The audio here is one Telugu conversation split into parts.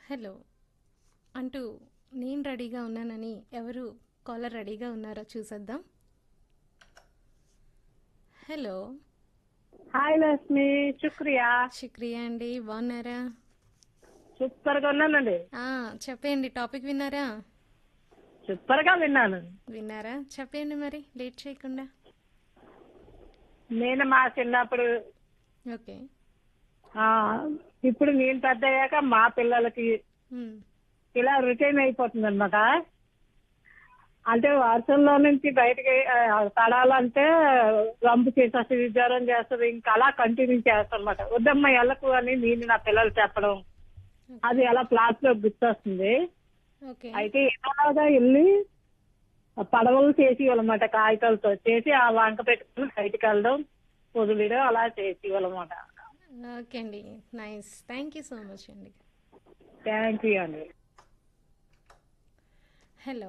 హలో అంటూ నేను రెడీగా ఉన్నానని ఎవరు కాలర్ రెడీగా ఉన్నారో చూసేద్దాం హలో హాయ్ లక్ష్మి శుక్రియా శుక్రియా అండి బాగున్నారా సూపర్ గా ఉన్నానండి ఆ, చెప్పండి టాపిక్ విన్నారా సూపర్ గా విన్నాను విన్నారా చెప్పండి మరి లేట్ చేయకుండా నేను మా చిన్నప్పుడు ఓకే ఆ ఇప్పుడు నేను పెద్ద అయ్యాక మా పిల్లలకి ఉమ్, ఇలా రిటైన్ అయిపోతుంది అనమాట అంటే వర్షంలో నుంచి బయటకి ఆ, పడాలంటే రంపు చేసేస్తుంది జ్వరం చేస్తుంది ఇంకా అలా కంటిన్యూ చేస్తాను అనమాట వద్దమ్మ ఎళ్ళకు అని నేను నా పిల్లలు చెప్పడం అది అలా ప్లాట్ లో గుర్తొస్తుంది ఓకే అయితే ఎలాగా వెళ్ళి ఆ పడవలు చేసి అనమాట కాగితాలతో చేసి ఆ వంక పెట్టుకుని బయటికి వెళ్ళడం వదిలేయడం అలా చేసి అనమాట ఓకే అండి nice thank you so much అండి థ్యాంక్ యూ అండి హలో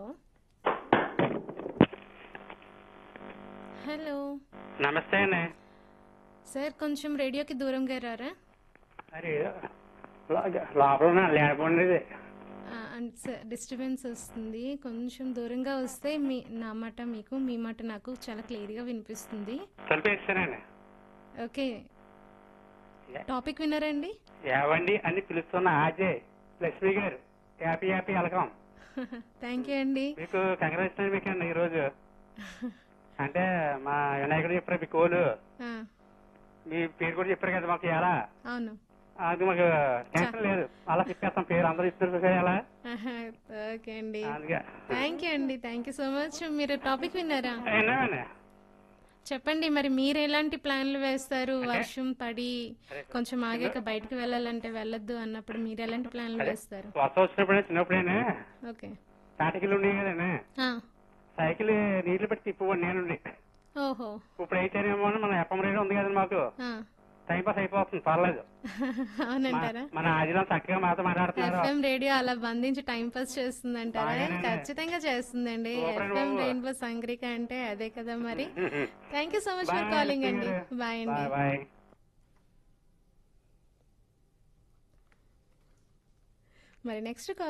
హలో నమస్తే అండి సార్ కొంచెం రేడియోకి దూరంగా రారా మరి లో- లోపల లేకపోండి డిస్టర్బెన్స్ వస్తుంది కొంచెం దూరంగా వస్తే మీ నా మాట మీకు మీ మాట నాకు చాలా క్లియర్గా వినిపిస్తుంది తలిపేస్తానండి ఓకే టాపిక్ విన్నారండి ఏవండి అని పిలుస్తున్న ఆజే లక్ష్మి గారు happy happy welcome thank you అండి మీకు కంగ్రాచులేషన్ మీకు అండి ఈరోజు అంటే మా వినాయకుడు చెప్పారు మీ కోలు ఆ, మీ పేరు కూడా చెప్పారు కదా మాకు ఎలా అవును అది మాకు టెన్షన్ లేదు అలా చెప్పేస్తాం పేరు అందరూ ఇస్తారు ఎలా ఓకే అండి అందుకే థ్యాంక్ యూ అండి థ్యాంక్ యూ సో మచ్ మీరు టాపిక్ విన్నారా విన్నామండి చెప్పండి మరి మీరు ఎలాంటి ప్లాన్లు వేస్తారు వర్షం పడి కొంచెం ఆగాక బయటకు వెళ్ళాలంటే వెళ్ళొద్దు అన్నప్పుడు మీరు ఎలాంటి ప్లాన్లు వేస్తారు వర్షం వచ్చినప్పుడే చిన్నప్పుడేనే ఓకే తాటికలు ఉండేవి కదండి ఆ, సైకిల్ నీళ్లు పెట్టి తిప్పుకోండి నేనుండి ఓహో ఇప్పుడు అయితేనేమో మన ఎప్పం రేడియో ఉంది కదండి మాకు ఆ, టైం పాస్ అయిపోతుంది పర్లేదు అవునంటారా మన ఆదిలో చక్కగా మాతో మాట్లాడుతున్నారు ఎఫ్ఎం రేడియో అలా బంధించి టైం పాస్ చేస్తుంది అంటారా బాగానే. ఖచ్చితంగా చేస్తుందండి సూపర్ అండి ఎఫ్ఎం బాబు. రెయిన్బో సంగ్రిక అంటే అదే కదా మరి thank you so much for Bye, calling Lexi అండి గారు. బాయ్ అండి బాయ్ బాయ్ మరి నెక్స్ట్ కాల్